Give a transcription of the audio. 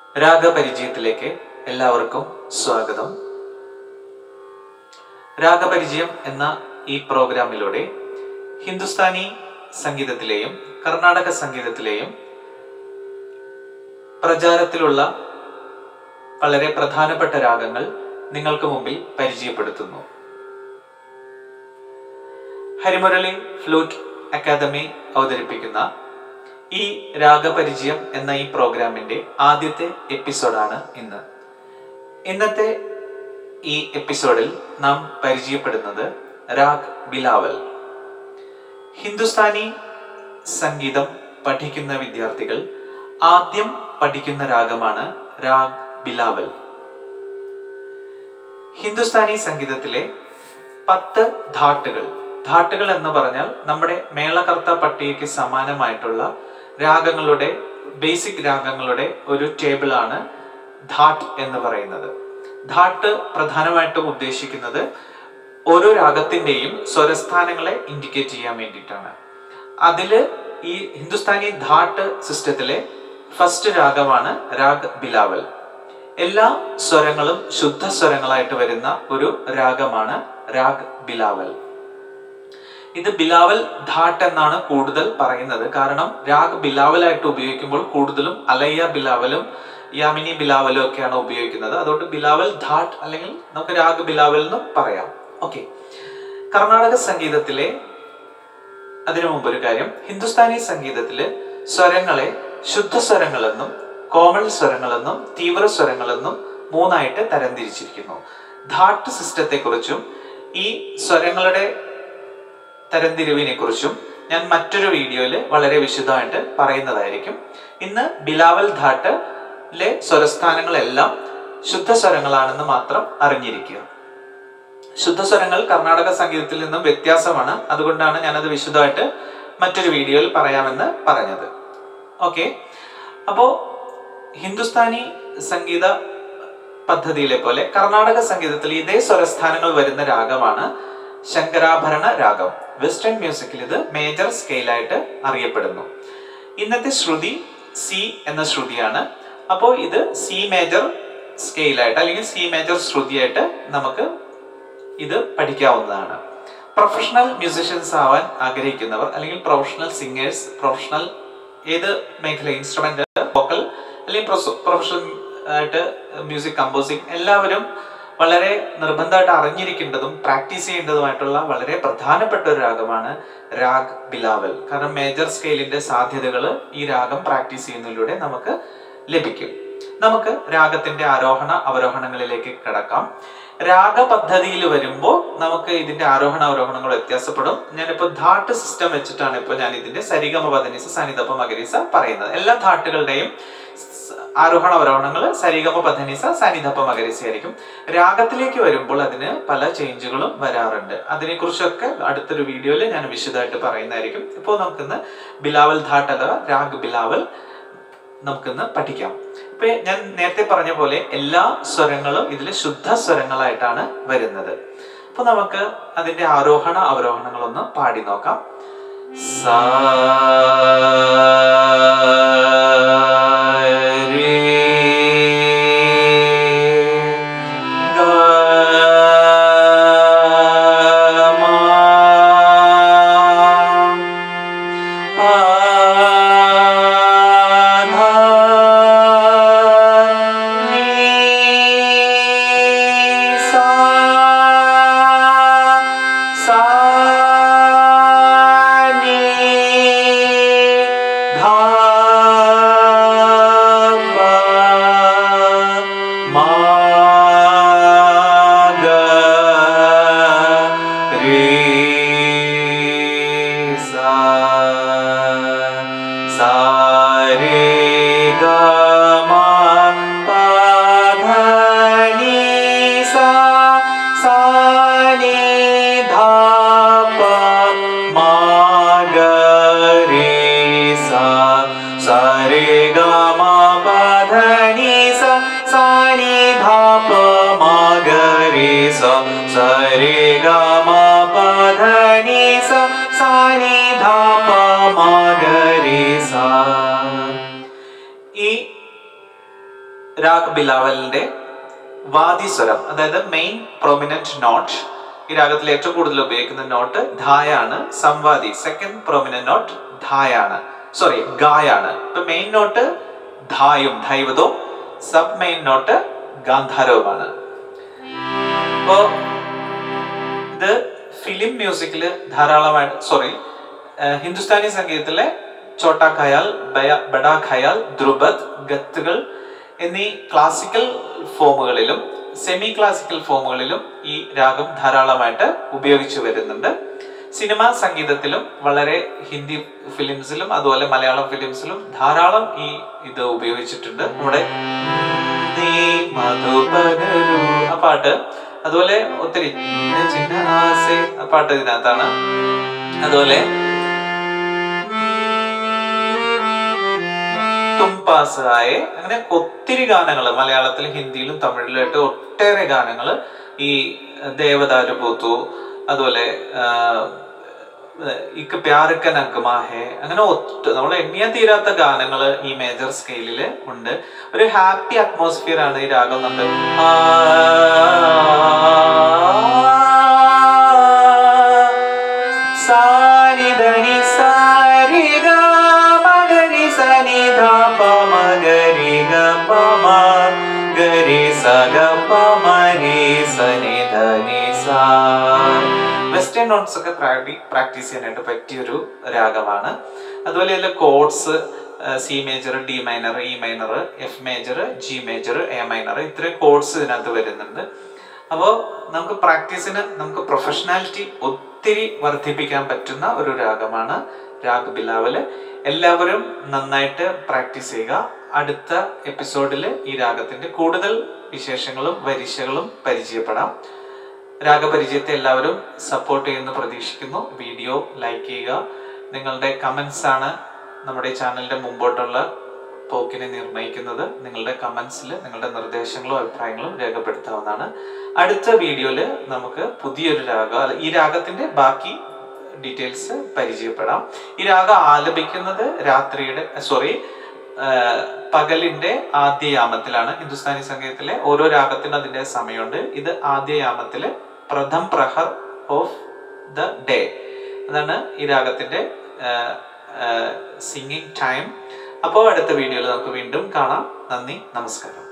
രാഗപരിചയത്തിലേക്ക് എല്ലാവർക്കും സ്വാഗതം രാഗപരിചയം എന്ന ഈ പ്രോഗ്രാമിലൂടെ ഹിന്ദുസ്ഥാനി സംഗീതത്തിലെയും കർണാടക സംഗീതത്തിലെയും പ്രചാരത്തിലുള്ള വളരെ പ്രധാനപ്പെട്ട രാഗങ്ങൾ നിങ്ങൾക്ക് മുമ്പിൽ പരിചയപ്പെടുത്തുന്നു ഹരിമുരളി ഫ്ലൂട്ട് അക്കാദമി അവതരിപ്പിക്കുന്ന ഈ രാഗപരിചയം എന്ന ഈ പ്രോഗ്രാമിന്റെ ആദ്യത്തെ എപ്പിസോഡാണ് ഇന്ന് ഇന്നത്തെ ഈ എപ്പിസോഡിൽ നാം പരിചയപ്പെടുന്നത് രാഗ് ബിലാവൽ ഹിന്ദുസ്ഥാനി സംഗീതം പഠിക്കുന്ന വിദ്യാർത്ഥികൾ ആദ്യം പഠിക്കുന്ന രാഗമാണ് രാഗ് ബിലാവൽ ഹിന്ദുസ്ഥാനി സംഗീതത്തിലെ പത്ത് ധാട്ടുകൾ ധാട്ടുകൾ എന്ന് പറഞ്ഞാൽ നമ്മുടെ മേളകർത്ത പട്ടികയ്ക്ക് സമാനമായിട്ടുള്ള രാഗങ്ങളുടെ ബേസിക് രാഗങ്ങളുടെ ഒരു ടേബിളാണ് ധാട്ട് എന്ന് പറയുന്നത് ധാട്ട് പ്രധാനമായിട്ടും ഉദ്ദേശിക്കുന്നത് ഓരോ രാഗത്തിന്റെയും സ്വരസ്ഥാനങ്ങളെ ഇൻഡിക്കേറ്റ് ചെയ്യാൻ വേണ്ടിയിട്ടാണ് അതില് ഈ ഹിന്ദുസ്ഥാനി ധാട്ട് സിസ്റ്റത്തിലെ ഫസ്റ്റ് രാഗമാണ് രാഗ് ബിലാവൽ എല്ലാ സ്വരങ്ങളും ശുദ്ധ സ്വരങ്ങളായിട്ട് വരുന്ന ഒരു രാഗമാണ് രാഗ് ബിലാവൽ ഇത് ബിലാവൽ ധാട്ട് എന്നാണ് കൂടുതൽ പറയുന്നത് കാരണം രാഗ് ബിലാവലായിട്ട് ഉപയോഗിക്കുമ്പോൾ കൂടുതലും അലയ്യ ബിലാവലും യാമിനി ബിലാവലും ഒക്കെയാണ് ഉപയോഗിക്കുന്നത് അതുകൊണ്ട് ബിലാവൽ ധാട്ട് അല്ലെങ്കിൽ നമുക്ക് രാഗ് ബിലാവൽ എന്നും പറയാം ഓക്കെ കർണാടക സംഗീതത്തിലെ അതിനു മുമ്പ് ഒരു കാര്യം ഹിന്ദുസ്ഥാനി സംഗീതത്തില് സ്വരങ്ങളെ ശുദ്ധ സ്വരങ്ങളെന്നും കോമൾ സ്വരങ്ങളെന്നും തീവ്ര സ്വരങ്ങളെന്നും മൂന്നായിട്ട് തരംതിരിച്ചിരിക്കുന്നു ധാട്ട് സിസ്റ്റത്തെ കുറിച്ചും ഈ സ്വരങ്ങളുടെ തരംതിരിവിനെ കുറിച്ചും ഞാൻ മറ്റൊരു വീഡിയോയിൽ വളരെ വിശദമായിട്ട് പറയുന്നതായിരിക്കും ഇന്ന് ബിലാവൽ ധാട്ടിലെ സ്വരസ്ഥാനങ്ങളെല്ലാം ശുദ്ധ സ്വരങ്ങളാണെന്ന് മാത്രം അറിഞ്ഞിരിക്കുക ശുദ്ധസ്വരങ്ങൾ കർണാടക സംഗീതത്തിൽ നിന്നും വ്യത്യാസമാണ് അതുകൊണ്ടാണ് ഞാനത് വിശദമായിട്ട് മറ്റൊരു വീഡിയോയിൽ പറയാമെന്ന് പറഞ്ഞത് ഓക്കെ അപ്പോ ഹിന്ദുസ്ഥാനി സംഗീത പദ്ധതിയിലെ പോലെ കർണാടക സംഗീതത്തിൽ ഇതേ സ്വരസ്ഥാനങ്ങൾ വരുന്ന രാഗമാണ് ശങ്കരാഭരണ രാഗം വെസ്റ്റേൺ മ്യൂസിക്കിൽ ഇത് മേജർ സ്കെയിലായിട്ട് അറിയപ്പെടുന്നു ഇന്നത്തെ ശ്രുതി സി എന്ന ശ്രുതിയാണ് അപ്പോൾ ഇത് സി മേജർ സ്കെയിലായിട്ട് അല്ലെങ്കിൽ സി മേജർ ശ്രുതിയായിട്ട് നമുക്ക് ഇത് പഠിക്കാവുന്നതാണ് പ്രൊഫഷണൽ മ്യൂസിഷ്യൻസ് ആവാൻ ആഗ്രഹിക്കുന്നവർ അല്ലെങ്കിൽ പ്രൊഫഷണൽ സിംഗേഴ്സ് പ്രൊഫഷണൽ ഏത് മേഖല ഇൻസ്ട്രുമെന്റ് വോക്കൽ അല്ലെങ്കിൽ പ്രൊഫഷണൽ ആയിട്ട് മ്യൂസിക് കമ്പോസിങ് എല്ലാവരും വളരെ നിർബന്ധമായിട്ട് അറിഞ്ഞിരിക്കേണ്ടതും പ്രാക്ടീസ് ചെയ്യേണ്ടതുമായിട്ടുള്ള വളരെ പ്രധാനപ്പെട്ട ഒരു രാഗമാണ് രാഗ് ബിലാവൽ കാരണം മേജർ സ്കെയിലിന്റെ സാധ്യതകൾ ഈ രാഗം പ്രാക്ടീസ് ചെയ്യുന്നതിലൂടെ നമുക്ക് ലഭിക്കും നമുക്ക് രാഗത്തിന്റെ ആരോഹണ അവരോഹണങ്ങളിലേക്ക് കിടക്കാം രാഗപദ്ധതിയിൽ വരുമ്പോൾ നമുക്ക് ഇതിന്റെ ആരോഹണ അവരോഹണങ്ങൾ വ്യത്യാസപ്പെടും ഞാനിപ്പോ ധാട്ട് സിസ്റ്റം വെച്ചിട്ടാണ് ഇപ്പോൾ ഞാൻ ഇതിന്റെ സരിഗമ പദനിസ സനിതപ്പ മകരിസ പറയുന്നത് എല്ലാ ധാട്ടുകളുടെയും ആരോഹണ അവരോഹണങ്ങൾ സരിഗമ പധനിസ സനിധപ്പ മകരിസ ആയിരിക്കും രാഗത്തിലേക്ക് വരുമ്പോൾ അതിന് പല ചേഞ്ചുകളും വരാറുണ്ട് അതിനെക്കുറിച്ചൊക്കെ അടുത്തൊരു വീഡിയോയിൽ ഞാൻ വിശദമായിട്ട് പറയുന്നതായിരിക്കും ഇപ്പോൾ നമുക്കിന്ന് ബിലാവൽ ധാട്ട് അഥവാ രാഗ് ബിലാവൽ നമുക്കിന്ന് പഠിക്കാം ഇപ്പൊ ഞാൻ നേരത്തെ പറഞ്ഞ പോലെ എല്ലാ സ്വരങ്ങളും ഇതിൽ ശുദ്ധ സ്വരങ്ങളായിട്ടാണ് വരുന്നത് അപ്പൊ നമുക്ക് അതിന്റെ ആരോഹണ അവരോഹണങ്ങളൊന്ന് പാടി നോക്കാം സാ സരി ഗ മ പ ധ നി സ സ നി ധ പ മ ഗ രി സ ഈ രാഗ് ബിലാവലിന്റെ വാദിസ്വരം അതായത് മെയിൻ പ്രൊമിനന്റ് നോട്ട് ഈ രാഗത്തിൽ ഏറ്റവും കൂടുതൽ ഉപയോഗിക്കുന്ന നോട്ട് ധായാണ് സംവാദി സെക്കൻഡ് പ്രൊമിനന്റ് നോട്ട് ധായാണ് സോറി ഗായാണ് ഇപ്പൊ മെയിൻ നോട്ട് ധായും ധൈവതവും സബ് മെയിൻ നോട്ട് ഗാന്ധാരവുമാണ് അപ്പോ ഇത് ഫിലിം മ്യൂസിക്കിൽ ധാരാളമായിട്ട് സോറി ഹിന്ദുസ്ഥാനി സംഗീതത്തിലെ ചോട്ടാ ഖയാൽ ബയ- ബഡാ ഖയാൽ ധ്രുപദ് ഗത്തുകൾ എന്നീ ക്ലാസിക്കൽ ഫോമുകളിലും സെമി ക്ലാസിക്കൽ ഫോമുകളിലും ഈ രാഗം ധാരാളമായിട്ട് ഉപയോഗിച്ചു വരുന്നുണ്ട് സിനിമാ സംഗീതത്തിലും വളരെ ഹിന്ദി ഫിലിംസിലും അതുപോലെ മലയാളം ഫിലിംസിലും ധാരാളം ഈ ഇത് ഉപയോഗിച്ചിട്ടുണ്ട് നമ്മുടെ നീ മധുപകരൂ ആ പാട്ട് അതുപോലെ ഒത്തിരി ചിന്ന ചിന്ന ആസെ ആ പാട്ട് ഇതിനകത്താണ് അതുപോലെ തുംപാസ് ആയെ അങ്ങനെ ഒത്തിരി ഗാനങ്ങൾ മലയാളത്തിലും ഹിന്ദിയിലും തമിഴിലായിട്ട് ഒട്ടേറെ ഗാനങ്ങൾ ഈ ദേവദാരു പൂത്തു അതുപോലെ ആ, ഇക്ക് പ്യാരക്ക നഗ്മാ ഹേ അങ്ങനെ ഒറ്റ നമ്മൾ എണ്ണിയാൻ തീരാത്ത ഗാനങ്ങൾ ഈ മേജർ സ്കെയിലിൽ ഉണ്ട് ഒരു ഹാപ്പി അറ്റ്മോസ്ഫിയർ ആണ് ഈ രാഗം നമുക്ക് സാരിധനി സാരി ഗ മഗരി സനി ധ പ മഗരി ഗ പ മ ഗരി സ ഗ പ മ രി സനി ധ നി സാ വെസ്റ്റേൺ നോട്ട്സ് ഒക്കെ പ്രാക്ടീസ് ചെയ്യാനായിട്ട് പറ്റിയൊരു രാഗമാണ് അതുപോലെ ഇതിലെ chords C major D minor E minor F major G major A minor ഇത്രയും കോഡ്സ് ഇതിനകത്ത് വരുന്നുണ്ട് അപ്പോൾ നമുക്ക് പ്രാക്ടീസിന് നമുക്ക് പ്രൊഫഷണാലിറ്റി ഒത്തിരി വർദ്ധിപ്പിക്കാൻ പറ്റുന്ന ഒരു രാഗമാണ് രാഗ് ബിലാവല് എല്ലാവരും നന്നായിട്ട് പ്രാക്ടീസ് ചെയ്യുക അടുത്ത എപ്പിസോഡിൽ ഈ രാഗത്തിന്റെ കൂടുതൽ വിശേഷങ്ങളും വരിശകളും പരിചയപ്പെടാം രാഗപരിചയത്തെ എല്ലാവരും സപ്പോർട്ട് ചെയ്യുന്നു പ്രതീക്ഷിക്കുന്നു വീഡിയോ ലൈക്ക് ചെയ്യുക നിങ്ങളുടെ കമൻസ് ആണ് നമ്മുടെ ഈ ചാനലിന്റെ മുമ്പോട്ടുള്ള പോക്കിനെ നിർണ്ണയിക്കുന്നത് നിങ്ങളുടെ കമൻസിൽ നിങ്ങളുടെ നിർദ്ദേശങ്ങളും അഭിപ്രായങ്ങളും രേഖപ്പെടുത്താവുന്നതാണ് അടുത്ത വീഡിയോയിൽ നമുക്ക് പുതിയൊരു രാഗം അല്ല, ഈ രാഗത്തിന്റെ ബാക്കി ഡീറ്റെയിൽസ് പരിചയപ്പെടാം ഈ രാഗം ആലപിക്കുന്നത് രാത്രിയുടെ സോറി പകലിന്റെ ആദ്യയാമത്തിലാണ് ഹിന്ദുസ്ഥാനി സംഗീതത്തിലെ ഓരോ രാഗത്തിനും അതിന്റെ സമയമുണ്ട് ഇത് ആദ്യയാമത്തിലെ പ്രഥം പ്രഹർ ഓഫ് ദ ഡേ അതാണ് ഈ രാഗത്തിന്റെ സിംഗിങ് ടൈം അപ്പോൾ അടുത്ത വീഡിയോയിൽ നമുക്ക് വീണ്ടും കാണാം നന്ദി നമസ്കാരം